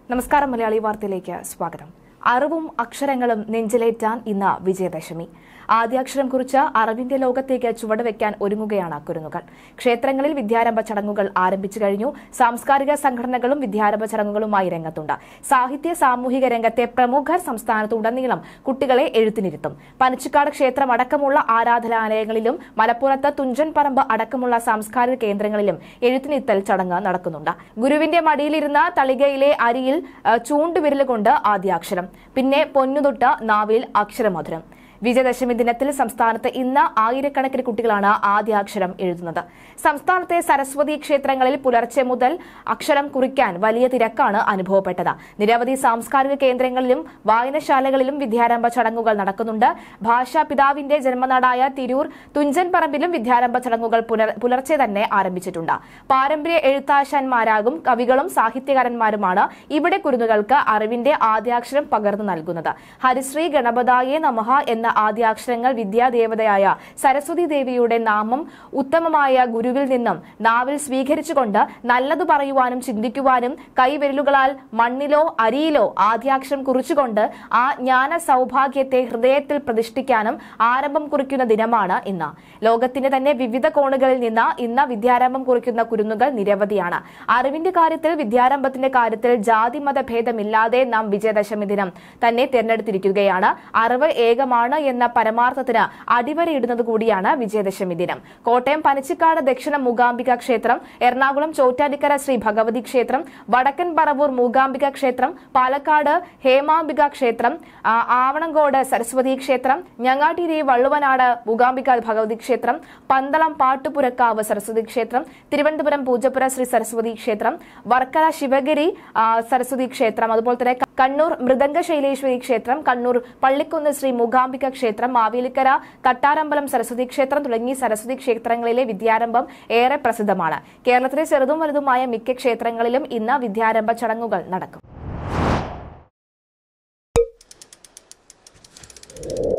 നമസ്കാരം മലയാളി വാർത്തയിലേക്ക് സ്വാഗതം അറിവും അക്ഷരങ്ങളും നെഞ്ചിലേറ്റാൻ ഇന്ന് വിജയദശമി ആദ്യാക്ഷരം കുറിച്ച് അറിവിന്റെ ലോകത്തേക്ക് ചുവടുവെക്കാൻ ഒരുങ്ങുകയാണ് കുരുന്നുകൾ ക്ഷേത്രങ്ങളിൽ വിദ്യാരംഭ ചടങ്ങുകൾ ആരംഭിച്ചു കഴിഞ്ഞു സാംസ്കാരിക സംഘടനകളും വിദ്യാരംഭ ചടങ്ങുകളുമായി രംഗത്തുണ്ട് സാഹിത്യ സാമൂഹിക രംഗത്തെ പ്രമുഖർ സംസ്ഥാനത്തുടനീളം കുട്ടികളെ എഴുത്തിനിരുത്തും പനച്ചിക്കാട് ക്ഷേത്രം അടക്കമുള്ള ആരാധനാലയങ്ങളിലും മലപ്പുറത്ത് തുഞ്ചൻ പറമ്പ് അടക്കമുള്ള സാംസ്കാരിക കേന്ദ്രങ്ങളിലും എഴുത്തിനിരുത്തൽ ചടങ്ങ് നടക്കുന്നുണ്ട് ഗുരുവിന്റെ മടിയിലിരുന്ന തളികയിലെ അരിയിൽ ആ, ചൂണ്ടുവിരൽ കൊണ്ട് ആദ്യാക്ഷരം പിന്നെ പൊന്നുതൊട്ട് നാവിൽ അക്ഷരമധുരം വിജയദശമി ദിനത്തിൽ സംസ്ഥാനത്ത് ഇന്ന് ആയിരക്കണക്കിന് കുട്ടികളാണ് ആദ്യാക്ഷരം എഴുതുന്നത് സംസ്ഥാനത്തെ സരസ്വതി ക്ഷേത്രങ്ങളിൽ പുലർച്ചെ മുതൽ അക്ഷരം കുറിക്കാൻ വലിയ തിരക്കാണ് അനുഭവപ്പെട്ടത് നിരവധി സാംസ്കാരിക കേന്ദ്രങ്ങളിലും വായനശാലകളിലും വിദ്യാരംഭ ചടങ്ങുകൾ നടക്കുന്നുണ്ട് ഭാഷാ പിതാവിന്റെ ജന്മനാടായ തിരൂർ തുഞ്ചൻ പറമ്പിലും വിദ്യാരംഭ ചടങ്ങുകൾ പുലർ- പുലർച്ചെ തന്നെ ആരംഭിച്ചിട്ടുണ്ട് പാരമ്പര്യ എഴുത്താശാന്മാരാകും കവികളും സാഹിത്യകാരന്മാരുമാണ് ഇവിടെ കുരുന്നുകൾക്ക് അറിവിന്റെ ആദ്യാക്ഷരം പകർന്നു നൽകുന്നത് ഹരിശ്രീ ഗണപതായേ നമഃ എന്ന ആദ്യാക്ഷരങ്ങൾ വിദ്യാദേവതയായ സരസ്വതി ദേവിയുടെ നാമം ഉത്തമമായ ഗുരുവിൽ നിന്നും നാവിൽ സ്വീകരിച്ചുകൊണ്ട് നല്ലതു പറയുവാനും ചിന്തിക്കുവാനും കൈവിരലുകളാൽ മണ്ണിലോ അരിയിലോ ആദ്യാക്ഷരം കുറിച്ചുകൊണ്ട് ആ ജ്ഞാന സൗഭാഗ്യത്തെ ഹൃദയത്തിൽ പ്രതിഷ്ഠിക്കാനും ആരംഭം കുറിക്കുന്ന ദിനമാണ് ഇന്ന് ലോകത്തിന്റെ തന്നെ വിവിധ കോണുകളിൽ നിന്ന് ഇന്ന് വിദ്യാരംഭം കുറിക്കുന്ന കുരുന്നുകൾ നിരവധിയാണ് അറിവിന്റെ കാര്യത്തിൽ വിദ്യാരംഭത്തിന്റെ കാര്യത്തിൽ ജാതി മത ഭേദമില്ലാതെ നാം വിജയദശമി ദിനം തന്നെ തിരഞ്ഞെടുത്തിരിക്കുകയാണ് അറിവ് ഏകമാണ് എന്ന പരമാർത്ഥത്തിന് അടിവരയിടുന്നത് കൂടിയാണ് വിജയദശമി ദിനം കോട്ടയം പനച്ചിക്കാട് ദക്ഷിണ മൂകാംബിക ക്ഷേത്രം എറണാകുളം ചോറ്റാനിക്കര ശ്രീ ഭഗവതി ക്ഷേത്രം വടക്കൻ പറവൂർ മൂകാംബിക ക്ഷേത്രം പാലക്കാട് ഹേമാംബിക ക്ഷേത്രം ആ, ആവണങ്കോട് സരസ്വതി ക്ഷേത്രം ഞങ്ങാട്ടിരി വള്ളുവനാട് മൂകാംബിക ഭഗവതി ക്ഷേത്രം പന്തളം പാട്ടുപുരക്കാവ് സരസ്വതി ക്ഷേത്രം തിരുവനന്തപുരം പൂജപ്പുര ശ്രീ സരസ്വതി ക്ഷേത്രം വർക്കല ശിവഗിരി ആ, സരസ്വതി ക്ഷേത്രം അതുപോലെ തന്നെ കണ്ണൂർ മൃദംഗശൈലേശ്വരി ക്ഷേത്രം കണ്ണൂർ പള്ളിക്കുന്ന് ശ്രീ മൂകാംബിക ക്ഷേത്രം മാവേലിക്കര തട്ടാരമ്പലം സരസ്വതി ക്ഷേത്രം തുടങ്ങി സരസ്വതി ക്ഷേത്രങ്ങളിലെ വിദ്യാരംഭം ഏറെ പ്രസിദ്ധമാണ് കേരളത്തിലെ ചെറുതും വലുതുമായ മിക്ക ക്ഷേത്രങ്ങളിലും ഇന്ന് വിദ്യാരംഭ ചടങ്ങുകൾ നടക്കും